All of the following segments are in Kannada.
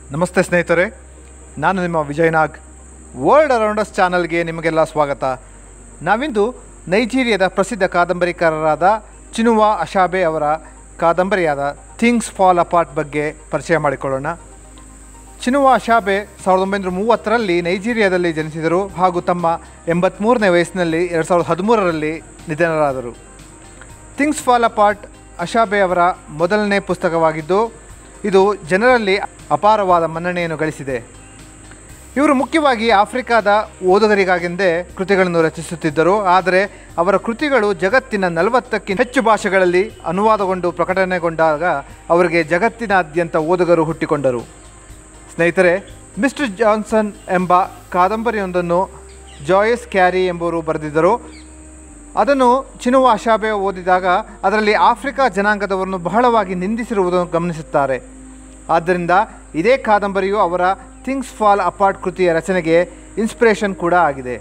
ನಮಸ್ತೆ ಸ್ನೇಹಿತರೆ ನಾನು ನಿಮ್ಮ ವಿಜಯ್ ನಾಗ್ ವರ್ಲ್ಡ್ ಅರೌಂಡಸ್ ಚಾನಲ್ಗೆ ನಿಮಗೆಲ್ಲ ಸ್ವಾಗತ ನಾವಿಂದು ನೈಜೀರಿಯಾದ ಪ್ರಸಿದ್ಧ ಕಾದಂಬರಿಕಾರರಾದ ಚಿನುವಾ ಅಶಾಬೆ ಅವರ ಕಾದಂಬರಿಯಾದ ಥಿಂಗ್ಸ್ ಫಾಲ್ ಅಪಾರ್ಟ್ ಬಗ್ಗೆ ಪರಿಚಯ ಮಾಡಿಕೊಳ್ಳೋಣ ಚಿನುವಾ ಅಶಾಬೆ ಸಾವಿರದ ಒಂಬೈನೂರ ಮೂವತ್ತರಲ್ಲಿ ನೈಜೀರಿಯಾದಲ್ಲಿ ಜನಿಸಿದರು ಹಾಗೂ ತಮ್ಮ ಎಂಬತ್ತ್ಮೂರನೇ ವಯಸ್ಸಿನಲ್ಲಿ ಎರಡು ಸಾವಿರದ ಹದಿಮೂರರಲ್ಲಿ ನಿಧನರಾದರು ಥಿಂಗ್ಸ್ ಫಾಲ್ ಅಪಾರ್ಟ್ ಅಶಾಬೆ ಅವರ ಮೊದಲನೇ ಪುಸ್ತಕವಾಗಿದ್ದು ಇದು ಜನರಲ್ಲಿ ಅಪಾರವಾದ ಮನ್ನಣೆಯನ್ನು ಗಳಿಸಿದೆ ಇವರು ಮುಖ್ಯವಾಗಿ ಆಫ್ರಿಕಾದ ಓದುಗರಿಗಾಗೆಂದೇ ಕೃತಿಗಳನ್ನು ರಚಿಸುತ್ತಿದ್ದರು ಆದರೆ ಅವರ ಕೃತಿಗಳು ಜಗತ್ತಿನ ನಲವತ್ತಕ್ಕಿಂತ ಹೆಚ್ಚು ಭಾಷೆಗಳಲ್ಲಿ ಅನುವಾದಗೊಂಡು ಪ್ರಕಟಣೆಗೊಂಡಾಗ ಅವರಿಗೆ ಜಗತ್ತಿನಾದ್ಯಂತ ಓದುಗರು ಹುಟ್ಟಿಕೊಂಡರು ಸ್ನೇಹಿತರೆ ಮಿಸ್ಟರ್ ಜಾನ್ಸನ್ ಎಂಬ ಕಾದಂಬರಿಯೊಂದನ್ನು ಜಾಯಸ್ ಕ್ಯಾರಿ ಎಂಬುವರು ಬರೆದಿದ್ದರು ಅದನ್ನು ಚಿನುವ ಅಶಾಬೆ ಓದಿದಾಗ ಅದರಲ್ಲಿ ಆಫ್ರಿಕಾ ಜನಾಂಗದವರನ್ನು ಬಹಳವಾಗಿ ನಿಂದಿಸಿರುವುದನ್ನು ಗಮನಿಸುತ್ತಾರೆ ಆದ್ದರಿಂದ ಇದೇ ಕಾದಂಬರಿಯು ಅವರ ಥಿಂಗ್ಸ್ ಫಾಲ್ ಅಪಾರ್ಟ್ ಕೃತಿಯ ರಚನೆಗೆ ಇನ್ಸ್ಪಿರೇಷನ್ ಕೂಡ ಆಗಿದೆ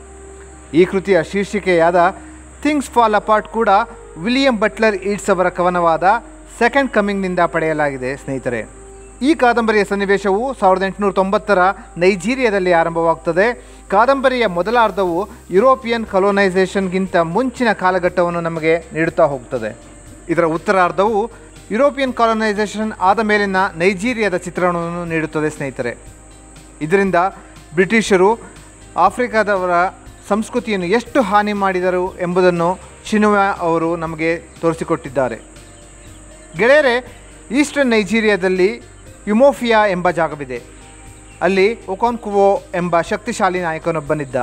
ಈ ಕೃತಿಯ ಶೀರ್ಷಿಕೆಯಾದ ಥಿಂಗ್ಸ್ ಫಾಲ್ ಅಪಾರ್ಟ್ ಕೂಡ ವಿಲಿಯಂ ಬಟ್ಲರ್ ಈಟ್ಸ್ ಅವರ ಕವನವಾದ ಸೆಕೆಂಡ್ ಕಮಿಂಗ್ನಿಂದ ಪಡೆಯಲಾಗಿದೆ ಸ್ನೇಹಿತರೆ ಈ ಕಾದಂಬರಿಯ ಸನ್ನಿವೇಶವು ಸಾವಿರದ ಎಂಟುನೂರ ತೊಂಬತ್ತರ ನೈಜೀರಿಯಾದಲ್ಲಿ ಆರಂಭವಾಗುತ್ತದೆ ಕಾದಂಬರಿಯ ಮೊದಲ ಅರ್ಧವು ಯುರೋಪಿಯನ್ ಕಲೋನೈಸೇಷನ್ಗಿಂತ ಮುಂಚಿನ ಕಾಲಘಟ್ಟವನ್ನು ನಮಗೆ ನೀಡುತ್ತಾ ಹೋಗುತ್ತದೆ ಇದರ ಉತ್ತರಾರ್ಧವು ಯುರೋಪಿಯನ್ ಕಾಲೋನೈಸೇಷನ್ ಆದ ಮೇಲಿನ ನೈಜೀರಿಯಾದ ಚಿತ್ರಣವನ್ನು ನೀಡುತ್ತದೆ ಸ್ನೇಹಿತರೆ ಇದರಿಂದ ಬ್ರಿಟಿಷರು ಆಫ್ರಿಕಾದವರ ಸಂಸ್ಕೃತಿಯನ್ನು ಎಷ್ಟು ಹಾನಿ ಮಾಡಿದರು ಎಂಬುದನ್ನು ಚಿನುವಾ ಅವರು ನಮಗೆ ತೋರಿಸಿಕೊಟ್ಟಿದ್ದಾರೆ ಗೆಳೆಯರೆ ಈಸ್ಟರ್ನ್ ನೈಜೀರಿಯಾದಲ್ಲಿ ಯುಮೋಫಿಯಾ ಎಂಬ ಜಾಗವಿದೆ ಅಲ್ಲಿ ಒಕಾನ್ಕುವೋ ಎಂಬ ಶಕ್ತಿಶಾಲಿ ನಾಯಕನೊಬ್ಬನಿದ್ದ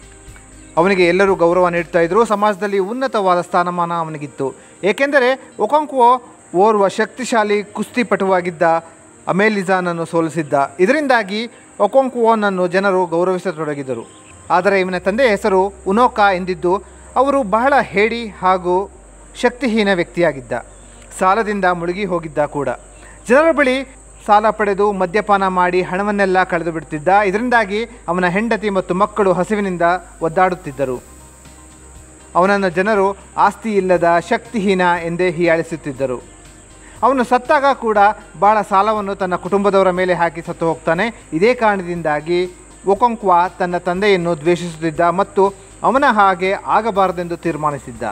ಅವನಿಗೆ ಎಲ್ಲರೂ ಗೌರವ ನೀಡ್ತಾ ಇದ್ದರು ಸಮಾಜದಲ್ಲಿ ಉನ್ನತವಾದ ಸ್ಥಾನಮಾನ ಅವನಿಗಿತ್ತು ಏಕೆಂದರೆ ಒಕಾಂಕುವೋ ಓರ್ವ ಶಕ್ತಿಶಾಲಿ ಕುಸ್ತಿಪಟುವಾಗಿದ್ದ ಅಮೇಲಿಜಾನನ್ನು ಸೋಲಿಸಿದ್ದ ಇದರಿಂದಾಗಿ ಒಕೊಂಕುವೋನನ್ನು ಜನರು ಗೌರವಿಸತೊಡಗಿದರು ಆದರೆ ಇವನ ತಂದೆಯ ಹೆಸರು ಉನೋಕಾ ಎಂದಿದ್ದು ಅವರು ಬಹಳ ಹೇಡಿ ಹಾಗೂ ಶಕ್ತಿಹೀನ ವ್ಯಕ್ತಿಯಾಗಿದ್ದ ಸಾಲದಿಂದ ಮುಳುಗಿ ಹೋಗಿದ್ದ ಕೂಡ ಜನರ ಬಳಿ ಸಾಲ ಪಡೆದು ಮದ್ಯಪಾನ ಮಾಡಿ ಹಣವನ್ನೆಲ್ಲ ಕಳೆದು ಬಿಡ್ತಿದ್ದ ಇದರಿಂದಾಗಿ ಅವನ ಹೆಂಡತಿ ಮತ್ತು ಮಕ್ಕಳು ಹಸಿವಿನಿಂದ ಒದ್ದಾಡುತ್ತಿದ್ದರು ಅವನನ್ನು ಜನರು ಆಸ್ತಿ ಇಲ್ಲದ ಶಕ್ತಿಹೀನ ಎಂದೇ ಹೀಯಾಳಿಸುತ್ತಿದ್ದರು ಅವನು ಸತ್ತಾಗ ಕೂಡ ಬಹಳ ಸಾಲವನ್ನು ತನ್ನ ಕುಟುಂಬದವರ ಮೇಲೆ ಹಾಕಿ ಸತ್ತು ಹೋಗ್ತಾನೆ ಇದೇ ಕಾರಣದಿಂದಾಗಿ ಒಕೊಂಕ್ವಾ ತನ್ನ ತಂದೆಯನ್ನು ದ್ವೇಷಿಸುತ್ತಿದ್ದ ಮತ್ತು ಅವನ ಹಾಗೆ ಆಗಬಾರದೆಂದು ತೀರ್ಮಾನಿಸಿದ್ದ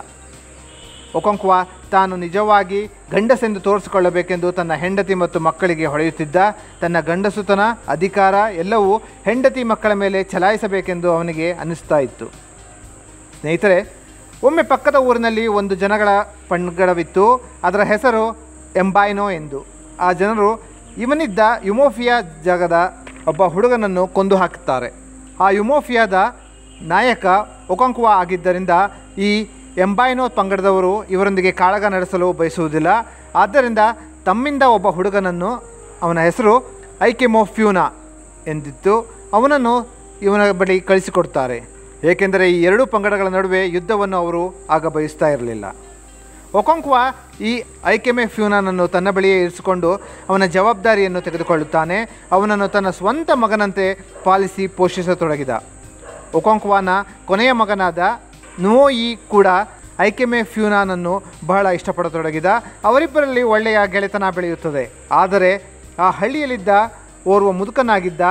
ಒಕೊಂಕ್ವಾ ತಾನು ನಿಜವಾಗಿ ಗಂಡಸೆಂದು ತೋರಿಸಿಕೊಳ್ಳಬೇಕೆಂದು ತನ್ನ ಹೆಂಡತಿ ಮತ್ತು ಮಕ್ಕಳಿಗೆ ಹೊಳೆಯುತ್ತಿದ್ದ ತನ್ನ ಗಂಡಸುತನ ಅಧಿಕಾರ ಎಲ್ಲವೂ ಹೆಂಡತಿ ಮಕ್ಕಳ ಮೇಲೆ ಚಲಾಯಿಸಬೇಕೆಂದು ಅವನಿಗೆ ಅನ್ನಿಸ್ತಾ ಇತ್ತು ಸ್ನೇಹಿತರೆ ಒಮ್ಮೆ ಪಕ್ಕದ ಊರಿನಲ್ಲಿ ಒಂದು ಜನಗಳ ಪಂಗಡವಿತ್ತು ಅದರ ಹೆಸರು ಎಂಬಾಯ್ನೋ ಎಂದು ಆ ಜನರು ಇವನಿದ್ದ ಯುಮೋಫಿಯಾ ಜಾಗದ ಒಬ್ಬ ಹುಡುಗನನ್ನು ಕೊಂದು ಹಾಕುತ್ತಾರೆ ಆ ಯುಮೋಫಿಯಾದ ನಾಯಕ ಒಕೊಂಕುವಾ ಆಗಿದ್ದರಿಂದ ಈ ಎಂಬಾಯ್ನೋ ಪಂಗಡದವರು ಇವರೊಂದಿಗೆ ಕಾಳಗ ನಡೆಸಲು ಬಯಸುವುದಿಲ್ಲ ಆದ್ದರಿಂದ ತಮ್ಮಿಂದ ಒಬ್ಬ ಹುಡುಗನನ್ನು ಅವನ ಹೆಸರು ಐಕೆಮೋಫ್ಯೂನಾ ಎಂದಿತ್ತು ಅವನನ್ನು ಇವನ ಬಳಿ ಕಳಿಸಿಕೊಡ್ತಾರೆ ಏಕೆಂದರೆ ಈ ಎರಡೂ ಪಂಗಡಗಳ ನಡುವೆ ಯುದ್ಧವನ್ನು ಅವರು ಆಗ ಬಯಸ್ತಾ ಇರಲಿಲ್ಲ ಒಕೊಂಕ್ವಾ ಈ ಐಕೆಮೆ ಫ್ಯೂನನನ್ನು ತನ್ನ ಬಳಿಯೇ ಇರಿಸಿಕೊಂಡು ಅವನ ಜವಾಬ್ದಾರಿಯನ್ನು ತೆಗೆದುಕೊಳ್ಳುತ್ತಾನೆ ಅವನನ್ನು ತನ್ನ ಸ್ವಂತ ಮಗನಂತೆ ಪಾಲಿಸಿ ಪೋಷಿಸತೊಡಗಿದ ಒಕೊಂಕ್ವಾನ ಕೊನೆಯ ಮಗನಾದ ನೋಯಿ ಕೂಡ ಐಕೆಮೆ ಫ್ಯೂನಾನನ್ನು ಬಹಳ ಇಷ್ಟಪಡತೊಡಗಿದ ಅವರಿಬ್ಬರಲ್ಲಿ ಒಳ್ಳೆಯ ಗೆಳೆತನ ಬೆಳೆಯುತ್ತದೆ ಆದರೆ ಆ ಹಳ್ಳಿಯಲ್ಲಿದ್ದ ಓರ್ವ ಮುದುಕನಾಗಿದ್ದ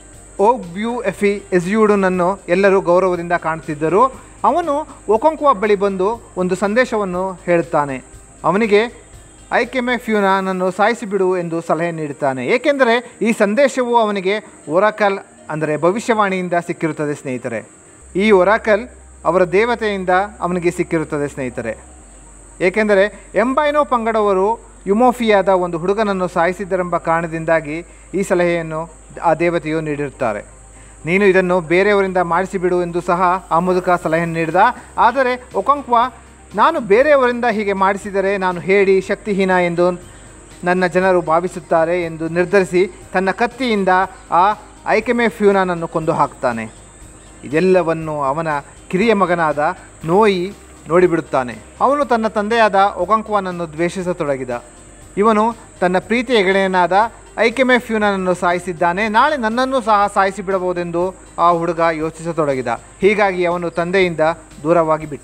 ಓಗ್ ಬ್ಯೂ ಎಫಿ ಎಸ್ಯೂಡನನ್ನು ಎಲ್ಲರೂ ಗೌರವದಿಂದ ಕಾಣುತ್ತಿದ್ದರು ಅವನು ಒಕೊಂಕ್ವಾ ಬಳಿ ಬಂದು ಒಂದು ಸಂದೇಶವನ್ನು ಹೇಳುತ್ತಾನೆ ಅವನಿಗೆ ಐಕೆಮೆ ಫ್ಯೂನಾನನ್ನು ಸಾಯಿಸಿಬಿಡು ಎಂದು ಸಲಹೆ ನೀಡುತ್ತಾನೆ ಏಕೆಂದರೆ ಈ ಸಂದೇಶವು ಅವನಿಗೆ ಒರಾಕಲ್ ಅಂದರೆ ಭವಿಷ್ಯವಾಣಿಯಿಂದ ಸಿಕ್ಕಿರುತ್ತದೆ ಸ್ನೇಹಿತರೆ ಈ ಒರಾಕಲ್ ಅವರ ದೇವತೆಯಿಂದ ಅವನಿಗೆ ಸಿಕ್ಕಿರುತ್ತದೆ ಸ್ನೇಹಿತರೆ ಏಕೆಂದರೆ ಎಂಬೈನೋ ಪಂಗಡವರು ಯುಮೋಫಿಯಾದ ಒಂದು ಹುಡುಗನನ್ನು ಸಾಯಿಸಿದ್ದರೆಂಬ ಕಾರಣದಿಂದಾಗಿ ಈ ಸಲಹೆಯನ್ನು ಆ ದೇವತೆಯು ನೀಡಿರುತ್ತಾರೆ ನೀನು ಇದನ್ನು ಬೇರೆಯವರಿಂದ ಮಾಡಿಸಿಬಿಡು ಎಂದು ಸಹ ಆ ಮುದುಕ ಸಲಹೆ ನೀಡಿದ ಆದರೆ ಒಕೊಂಕ್ವಾ ನಾನು ಬೇರೆಯವರಿಂದ ಹೀಗೆ ಮಾಡಿಸಿದರೆ ನಾನು ಹೇಳಿ ಶಕ್ತಿಹೀನ ಎಂದು ನನ್ನ ಜನರು ಭಾವಿಸುತ್ತಾರೆ ಎಂದು ನಿರ್ಧರಿಸಿ ತನ್ನ ಕತ್ತಿಯಿಂದ ಆ ಐಕೆಮೆ ಫ್ಯೂನನನ್ನು ಕೊಂದು ಹಾಕ್ತಾನೆ ಇದೆಲ್ಲವನ್ನು ಅವನ ಕಿರಿಯ ಮಗನಾದ ನೋಯಿ ನೋಡಿಬಿಡುತ್ತಾನೆ ಅವನು ತನ್ನ ತಂದೆಯಾದ ಒಗಂಕ್ವಾನನ್ನು ದ್ವೇಷಿಸತೊಡಗಿದ ಇವನು ತನ್ನ ಪ್ರೀತಿಯ ಗೆಳೆಯನಾದ ಐಕೆಮೆ ಫ್ಯೂನನನ್ನು ಸಾಯಿಸಿದ್ದಾನೆ ನಾಳೆ ನನ್ನನ್ನು ಸಹ ಸಾಯಿಸಿ ಬಿಡಬಹುದೆಂದು ಆ ಹುಡುಗ ಯೋಚಿಸತೊಡಗಿದ ಹೀಗಾಗಿ ಅವನು ತಂದೆಯಿಂದ ದೂರವಾಗಿ ಬಿಟ್ಟ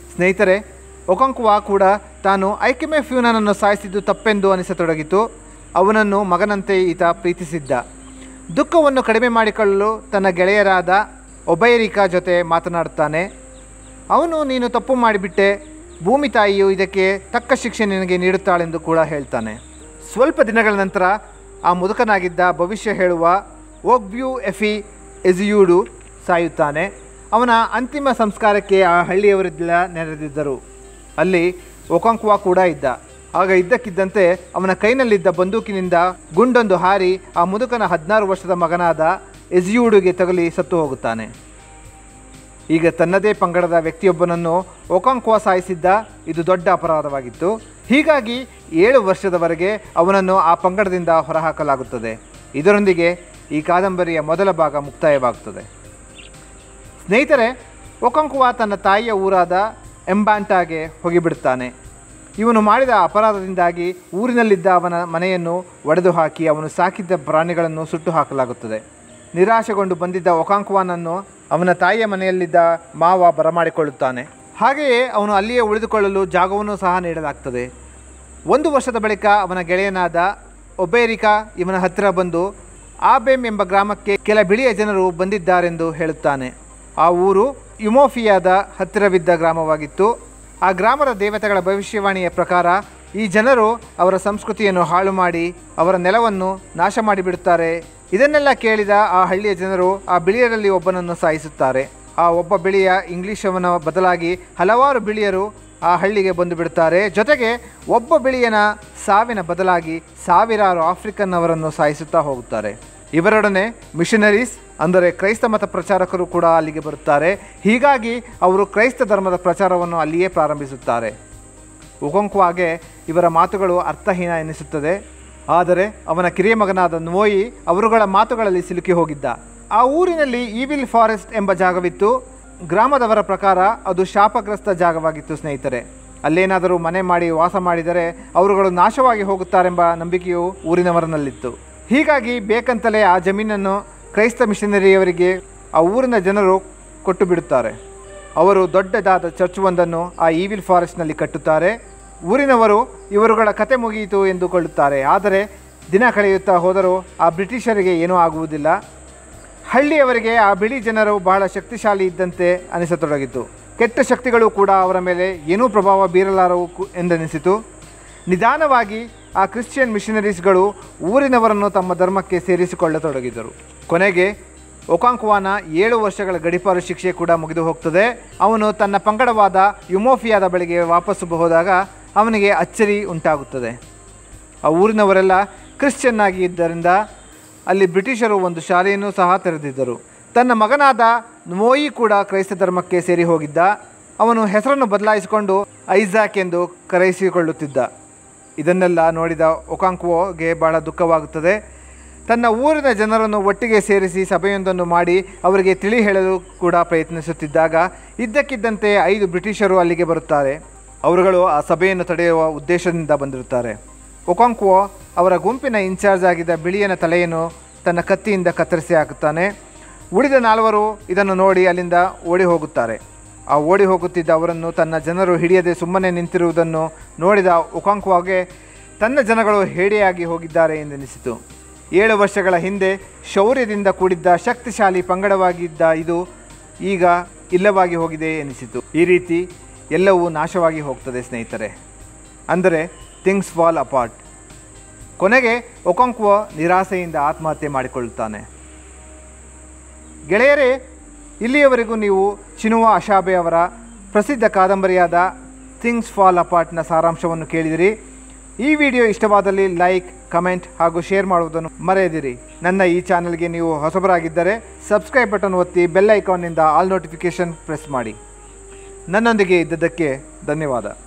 ಸ್ನೇಹಿತರೆ ಒಕಂಕುವಾ ಕೂಡ ತಾನು ಐಕೆಮೆ ಫ್ಯೂನನನ್ನು ಸಾಯಿಸಿದ್ದು ತಪ್ಪೆಂದು ಅನಿಸತೊಡಗಿತು ಅವನನ್ನು ಮಗನಂತೆ ಈತ ಪ್ರೀತಿಸಿದ್ದ ದುಃಖವನ್ನು ಕಡಿಮೆ ಮಾಡಿಕೊಳ್ಳಲು ತನ್ನ ಗೆಳೆಯರಾದ ಒಬೈರಿಕಾ ಜೊತೆ ಮಾತನಾಡುತ್ತಾನೆ ಅವನು ನೀನು ತಪ್ಪು ಮಾಡಿಬಿಟ್ಟೆ ಭೂಮಿ ತಾಯಿಯು ಇದಕ್ಕೆ ತಕ್ಕ ಶಿಕ್ಷೆ ನಿನಗೆ ನೀಡುತ್ತಾಳೆಂದು ಕೂಡ ಹೇಳ್ತಾನೆ ಸ್ವಲ್ಪ ದಿನಗಳ ನಂತರ ಆ ಮುದುಕನಾಗಿದ್ದ ಭವಿಷ್ಯ ಹೇಳುವ ಓಗ್ಬ್ಯೂ ಎಫಿ ಎಜಿಯೂಡು ಸಾಯುತ್ತಾನೆ ಅವನ ಅಂತಿಮ ಸಂಸ್ಕಾರಕ್ಕೆ ಆ ಹಳ್ಳಿಯವರೆಲ್ಲ ನೆರೆದಿದ್ದರು ಅಲ್ಲಿ ಒಕಾಂಕ್ವಾ ಕೂಡ ಇದ್ದ ಆಗ ಇದ್ದಕ್ಕಿದ್ದಂತೆ ಅವನ ಕೈನಲ್ಲಿದ್ದ ಬಂದೂಕಿನಿಂದ ಗುಂಡೊಂದು ಹಾರಿ ಆ ಮುದುಕನ ಹದಿನಾರು ವರ್ಷದ ಮಗನಾದ ಎಜಿಯೂಡುಗೆ ತಗುಲಿ ಸತ್ತು ಹೋಗುತ್ತಾನೆ ಈಗ ತನ್ನದೇ ಪಂಗಡದ ವ್ಯಕ್ತಿಯೊಬ್ಬನನ್ನು ಒಕಾಂಕ್ವಾ ಸಾಯಿಸಿದ್ದ ಇದು ದೊಡ್ಡ ಅಪರಾಧವಾಗಿತ್ತು ಹೀಗಾಗಿ ಏಳು ವರ್ಷದವರೆಗೆ ಅವನನ್ನು ಆ ಪಂಗಡದಿಂದ ಹೊರಹಾಕಲಾಗುತ್ತದೆ ಇದರೊಂದಿಗೆ ಈ ಕಾದಂಬರಿಯ ಮೊದಲ ಭಾಗ ಮುಕ್ತಾಯವಾಗುತ್ತದೆ ಸ್ನೇಹಿತರೆ ಒಕಾಂಕುವಾ ತನ್ನ ತಾಯಿಯ ಊರಾದ ಎಂಬಾಂಟಾಗೆ ಹೋಗಿಬಿಡುತ್ತಾನೆ ಇವನು ಮಾಡಿದ ಅಪರಾಧದಿಂದಾಗಿ ಊರಿನಲ್ಲಿದ್ದ ಅವನ ಮನೆಯನ್ನು ಒಡೆದು ಹಾಕಿ ಅವನು ಸಾಕಿದ್ದ ಪ್ರಾಣಿಗಳನ್ನು ಸುಟ್ಟು ಹಾಕಲಾಗುತ್ತದೆ ನಿರಾಶೆಗೊಂಡು ಬಂದಿದ್ದ ಒಕಾಂಕುವಾನನ್ನು ಅವನ ತಾಯಿಯ ಮನೆಯಲ್ಲಿದ್ದ ಮಾವ ಬರಮಾಡಿಕೊಳ್ಳುತ್ತಾನೆ ಹಾಗೆಯೇ ಅವನು ಅಲ್ಲಿಯೇ ಉಳಿದುಕೊಳ್ಳಲು ಜಾಗವನ್ನು ಸಹ ನೀಡಲಾಗ್ತದೆ ಒಂದು ವರ್ಷದ ಬಳಿಕ ಅವನ ಗೆಳೆಯನಾದ ಒಬೇರಿಕಾ ಇವನ ಹತ್ತಿರ ಬಂದು ಆಬೆಮ್ ಎಂಬ ಗ್ರಾಮಕ್ಕೆ ಕೆಲ ಬಿಳಿಯ ಜನರು ಬಂದಿದ್ದಾರೆಂದು ಹೇಳುತ್ತಾನೆ ಆ ಊರು ಯುಮೋಫಿಯಾದ ಹತ್ತಿರವಿದ್ದ ಗ್ರಾಮವಾಗಿತ್ತು ಆ ಗ್ರಾಮದ ದೇವತೆಗಳ ಭವಿಷ್ಯವಾಣಿಯ ಪ್ರಕಾರ ಈ ಜನರು ಅವರ ಸಂಸ್ಕೃತಿಯನ್ನು ಹಾಳು ಮಾಡಿ ಅವರ ನೆಲವನ್ನು ನಾಶ ಮಾಡಿಬಿಡುತ್ತಾರೆ ಇದನ್ನೆಲ್ಲ ಕೇಳಿದ ಆ ಹಳ್ಳಿಯ ಜನರು ಆ ಬಿಳಿಯರಲ್ಲಿ ಒಬ್ಬನನ್ನು ಸಾಯಿಸುತ್ತಾರೆ ಆ ಒಬ್ಬ ಬಿಳಿಯ ಇಂಗ್ಲಿಷವನ ಬದಲಾಗಿ ಹಲವಾರು ಬಿಳಿಯರು ಆ ಹಳ್ಳಿಗೆ ಬಂದು ಬಿಡುತ್ತಾರೆ ಜೊತೆಗೆ ಒಬ್ಬ ಬಿಳಿಯನ ಸಾವಿನ ಬದಲಾಗಿ ಸಾವಿರಾರು ಆಫ್ರಿಕನ್ ಅವರನ್ನು ಸಾಯಿಸುತ್ತಾ ಹೋಗುತ್ತಾರೆ ಇವರೊಡನೆ ಮಿಷನರೀಸ್ ಅಂದರೆ ಕ್ರೈಸ್ತ ಮತ ಪ್ರಚಾರಕರು ಕೂಡ ಅಲ್ಲಿಗೆ ಬರುತ್ತಾರೆ ಹೀಗಾಗಿ ಅವರು ಕ್ರೈಸ್ತ ಧರ್ಮದ ಪ್ರಚಾರವನ್ನು ಅಲ್ಲಿಯೇ ಪ್ರಾರಂಭಿಸುತ್ತಾರೆ ಉಗೊಂಕ್ವಾಗೆ ಇವರ ಮಾತುಗಳು ಅರ್ಥಹೀನ ಎನಿಸುತ್ತದೆ ಆದರೆ ಅವನ ಕಿರಿಯ ಮಗನಾದ ನೋಯಿ ಅವರುಗಳ ಮಾತುಗಳಲ್ಲಿ ಸಿಲುಕಿ ಹೋಗಿದ್ದ ಆ ಊರಿನಲ್ಲಿ ಈವಿಲ್ ಫಾರೆಸ್ಟ್ ಎಂಬ ಜಾಗವಿತ್ತು ಗ್ರಾಮದವರ ಪ್ರಕಾರ ಅದು ಶಾಪಗ್ರಸ್ತ ಜಾಗವಾಗಿತ್ತು ಸ್ನೇಹಿತರೆ ಅಲ್ಲೇನಾದರೂ ಮನೆ ಮಾಡಿ ವಾಸ ಮಾಡಿದರೆ ಅವರುಗಳು ನಾಶವಾಗಿ ಹೋಗುತ್ತಾರೆಂಬ ನಂಬಿಕೆಯು ಊರಿನವರನಲ್ಲಿತ್ತು ಹೀಗಾಗಿ ಬೇಕಂತಲೇ ಆ ಜಮೀನನ್ನು ಕ್ರೈಸ್ತ ಮಿಷನರಿಯವರಿಗೆ ಆ ಊರಿನ ಜನರು ಕೊಟ್ಟು ಬಿಡುತ್ತಾರೆ ಅವರು ದೊಡ್ಡದಾದ ಚರ್ಚ್ ಒಂದನ್ನು ಆ ಈವಿಲ್ ಫಾರೆಸ್ಟ್ನಲ್ಲಿ ಕಟ್ಟುತ್ತಾರೆ ಊರಿನವರು ಇವರುಗಳ ಕತೆ ಮುಗಿಯಿತು ಎಂದುಕೊಳ್ಳುತ್ತಾರೆ ಆದರೆ ದಿನ ಕಳೆಯುತ್ತಾ ಹೋದರೂ ಆ ಬ್ರಿಟಿಷರಿಗೆ ಏನೂ ಆಗುವುದಿಲ್ಲ ಹಳ್ಳಿಯವರಿಗೆ ಆ ಬಿಳಿ ಜನರು ಬಹಳ ಶಕ್ತಿಶಾಲಿ ಇದ್ದಂತೆ ಅನಿಸತೊಡಗಿತು ಕೆಟ್ಟ ಶಕ್ತಿಗಳು ಕೂಡ ಅವರ ಮೇಲೆ ಏನೂ ಪ್ರಭಾವ ಬೀರಲಾರವು ಕು- ಎಂದೆನಿಸಿತು ನಿಧಾನವಾಗಿ ಆ ಕ್ರಿಶ್ಚಿಯನ್ ಮಿಷನರೀಸ್ಗಳು ಊರಿನವರನ್ನು ತಮ್ಮ ಧರ್ಮಕ್ಕೆ ಸೇರಿಸಿಕೊಳ್ಳತೊಡಗಿದರು ಕೊನೆಗೆ ಒಕಾಂಕ್ವಾನ ಏಳು ವರ್ಷಗಳ ಗಡಿಪಾರು ಶಿಕ್ಷೆ ಕೂಡ ಮುಗಿದು ಹೋಗ್ತದೆ ಅವನು ತನ್ನ ಪಂಗಡವಾದ ಯುಮೋಫಿಯಾದ ಬಳಿಗೆ ವಾಪಸ್ಸು ಹೋದಾಗ ಅವನಿಗೆ ಅಚ್ಚರಿ ಉಂಟಾಗುತ್ತದೆ ಆ ಊರಿನವರೆಲ್ಲ ಕ್ರಿಶ್ಚಿಯನ್ ಆಗಿ ಇದ್ದರಿಂದ ಅಲ್ಲಿ ಬ್ರಿಟಿಷರು ಒಂದು ಶಾಲೆಯನ್ನು ಸಹ ತೆರೆದಿದ್ದರು ತನ್ನ ಮಗನಾದ ನೋಯಿ ಕೂಡ ಕ್ರೈಸ್ತ ಧರ್ಮಕ್ಕೆ ಸೇರಿ ಹೋಗಿದ್ದ ಅವನು ಹೆಸರನ್ನು ಬದಲಾಯಿಸಿಕೊಂಡು ಐಸಾಕ್ ಎಂದು ಕರೆಯಿಸಿಕೊಳ್ಳುತ್ತಿದ್ದ ಇದನ್ನೆಲ್ಲ ನೋಡಿದ ಒಕಾಂಕ್ವೋಗೆ ಬಹಳ ದುಃಖವಾಗುತ್ತದೆ ತನ್ನ ಊರಿನ ಜನರನ್ನು ಒಟ್ಟಿಗೆ ಸೇರಿಸಿ ಸಭೆಯೊಂದನ್ನು ಮಾಡಿ ಅವರಿಗೆ ತಿಳಿ ಹೇಳಲು ಕೂಡ ಪ್ರಯತ್ನಿಸುತ್ತಿದ್ದಾಗ ಇದ್ದಕ್ಕಿದ್ದಂತೆ ಐದು ಬ್ರಿಟಿಷರು ಅಲ್ಲಿಗೆ ಬರುತ್ತಾರೆ ಅವರುಗಳು ಆ ಸಭೆಯನ್ನು ತಡೆಯುವ ಉದ್ದೇಶದಿಂದ ಬಂದಿರುತ್ತಾರೆ ಒಕಾಂಕ್ವೋ ಅವರ ಗುಂಪಿನ ಇನ್ಚಾರ್ಜ್ ಆಗಿದ್ದ ಬಿಳಿಯನ ತಲೆಯನ್ನು ತನ್ನ ಕತ್ತಿಯಿಂದ ಕತ್ತರಿಸಿ ಹಾಕುತ್ತಾನೆ ಉಳಿದ ನಾಲ್ವರು ಇದನ್ನು ನೋಡಿ ಅಲ್ಲಿಂದ ಓಡಿ ಹೋಗುತ್ತಾರೆ ಆ ಓಡಿ ಹೋಗುತ್ತಿದ್ದ ಅವರನ್ನು ತನ್ನ ಜನರು ಹಿಡಿಯದೆ ಸುಮ್ಮನೆ ನಿಂತಿರುವುದನ್ನು ನೋಡಿದ ಒಕಾಂಕ್ವಾಗೆ ತನ್ನ ಜನಗಳು ಹೇಡಿಯಾಗಿ ಹೋಗಿದ್ದಾರೆ ಎಂದೆನಿಸಿತು ಏಳು ವರ್ಷಗಳ ಹಿಂದೆ ಶೌರ್ಯದಿಂದ ಕೂಡಿದ್ದ ಶಕ್ತಿಶಾಲಿ ಪಂಗಡವಾಗಿದ್ದ ಇದು ಈಗ ಇಲ್ಲವಾಗಿ ಹೋಗಿದೆ ಎನಿಸಿತು ಈ ರೀತಿ ಎಲ್ಲವೂ ನಾಶವಾಗಿ ಹೋಗ್ತದೆ ಸ್ನೇಹಿತರೆ ಅಂದರೆ ಥಿಂಗ್ಸ್ ಫಾಲ್ ಅಪಾರ್ಟ್ ಕೊನೆಗೆ ಒಕಾಂಕ್ವ ನಿರಾಸೆಯಿಂದ ಆತ್ಮಹತ್ಯೆ ಮಾಡಿಕೊಳ್ಳುತ್ತಾನೆ ಗೆಳೆಯರೇ ಇಲ್ಲಿಯವರೆಗೂ ನೀವು ಚಿನುವ ಅಶಾಬೆ ಅವರ ಪ್ರಸಿದ್ಧ ಕಾದಂಬರಿಯಾದ ಥಿಂಗ್ಸ್ ಫಾಲ್ ಅಪಾರ್ಟ್ನ ಸಾರಾಂಶವನ್ನು ಕೇಳಿದಿರಿ ಈ ವಿಡಿಯೋ ಇಷ್ಟವಾದಲ್ಲಿ ಲೈಕ್ ಕಮೆಂಟ್ ಹಾಗೂ ಶೇರ್ ಮಾಡುವುದನ್ನು ಮರೆಯದಿರಿ ನನ್ನ ಈ ಚಾನಲ್ಗೆ ನೀವು ಹೊಸಬರಾಗಿದ್ದರೆ ಸಬ್ಸ್ಕ್ರೈಬ್ ಬಟನ್ ಒತ್ತಿ ಬೆಲ್ ಐಕಾನ್ನಿಂದ ಆಲ್ ನೋಟಿಫಿಕೇಷನ್ ಪ್ರೆಸ್ ಮಾಡಿ ನನ್ನೊಂದಿಗೆ ಇದ್ದದ್ದಕ್ಕೆ ಧನ್ಯವಾದ